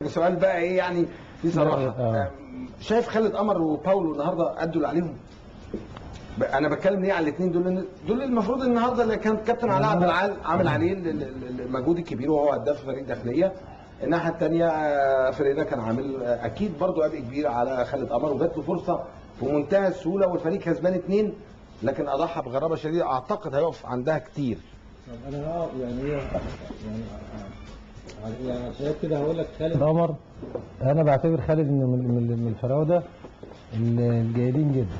سؤال بقى ايه يعني في صراحه آه. شايف خالد قمر وباولو النهارده ادوا اللي عليهم ب- انا بتكلم ليه على الاثنين دول لأن دول المفروض النهارده اللي كان كابتن علاء عبد العال عامل عليه ال- ال- ال- المجهود الكبير وهو هداف فريق الداخليه الناحيه الثانيه فريقنا كان عامل آه، اكيد برضو اداء كبير على خالد قمر وجات له فرصه في منتهى السهوله والفريق كسبان اثنين لكن اضحى بغرابه شديده اعتقد هيقف عندها كتير طب انا اه يعني ايه يعني آه، يعني شايف كده هقول لك خالد عمر انا بعتبر خالد من من من- من الفراوده الجيدين جدا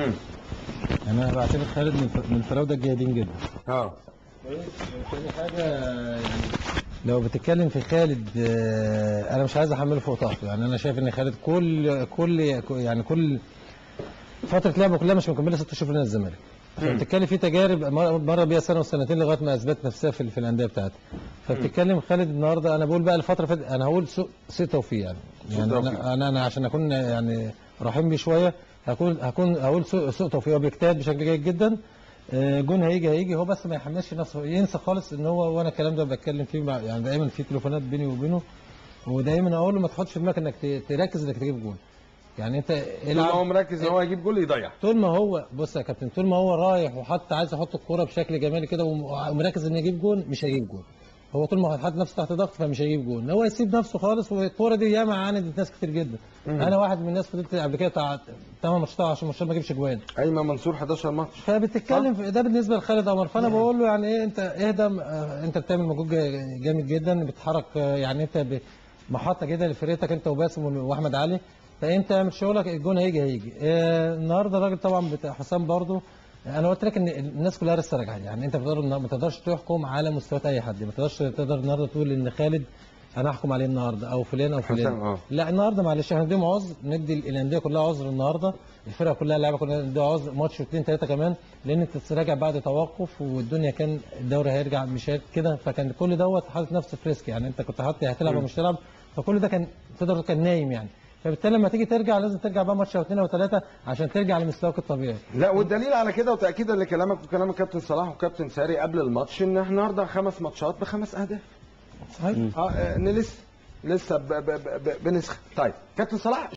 انا بعتبر خالد من من الفراوده الجيدين جدا اه كويس تاني حاجه يعني لو بتتكلم في خالد آه، انا مش عايز احمله فوق طاقته يعني انا شايف ان خالد كل كل يعني كل فتره لعبه كلها مش مكمله ست شهور في نادي الزمالك فبتتكلم في تجارب مر مر بيها سنه وسنتين لغايه ما اثبت نفسها في, في الانديه بتاعتها فبتتكلم خالد النهارده انا بقول بقى الفتره اللي فاتت انا هقول سوء سوء توفيق يعني يعني توفيق. انا انا, أنا عشان اكون يعني رحيم بيه شويه هكون هكون هقول سوء, سوء توفيق هو بيجتهد بشكل جيد جدا آه، جون هيجي هيجي هو بس ما يحملش نفسه ينسى خالص ان هو وانا الكلام ده بتكلم فيه مع يعني دايما في تليفونات بيني وبينه ودايما اقول له ما تحطش في دماغك انك ت- تركز انك تجيب جون يعني انت طول ما هو مركز ان هو يجيب جول يضيع طول ما هو بص يا كابتن طول ما هو رايح وحط عايز يحط الكوره بشكل جمالي كده وم- ومركز انه يجيب جون مش هيجيب جون هو طول ما هو حاطط نفسه تحت ضغط فمش هيجيب جون هو يسيب نفسه خالص والكوره دي ياما عاندت ناس كتير جدا انا واحد من الناس فضلت قبل كده بتاع 8 ماتشات 10 ماتشات ما اجيبش جوان ايمن منصور 11 ماتش فبتتكلم في ده بالنسبه لخالد قمر فانا بقول له يعني ايه انت اهدى آه، انت بتعمل مجهود جا- جامد جدا بتتحرك آه، يعني انت ب- محطه جدا لفرقتك انت وباسم واحمد علي فانت اعمل شغلك الجون هيجي هيجي آه، النهارده الراجل طبعا بتاع حسام برضو انا قلت لك ان الناس كلها لسه راجعه يعني انت بتقدر ما تقدرش تحكم على مستويات اي حد ما تقدرش تقدر النهارده تقول ان خالد انا احكم عليه النهارده او فلان او فلان حسام، اه. لا النهارده معلش احنا نديهم عذر ندي الانديه كلها عذر النهارده الفرقه كلها اللعيبه كلها نديها عذر ماتش واثنين ثلاثه كمان لان انت تراجع بعد توقف والدنيا كان الدوري هيرجع مش هي- كده فكان كل دوت حاطط نفسه في ريسك يعني انت كنت حاطط هتلعب او مش تلعب فكل ده كان تقدر تقول كان نايم يعني فبالتالي لما تيجي ترجع لازم ترجع بقى ماتش او اثنين او ثلاثه عشان ترجع لمستواك الطبيعي لا والدليل على كده وتاكيدا لكلامك وكلام الكابتن صلاح وكابتن ساري قبل الماتش ان احنا النهارده خمس ماتشات بخمس اهداف صحيح اه ان لسه لسه ب- ب- ب- بنسخن طيب كابتن صلاح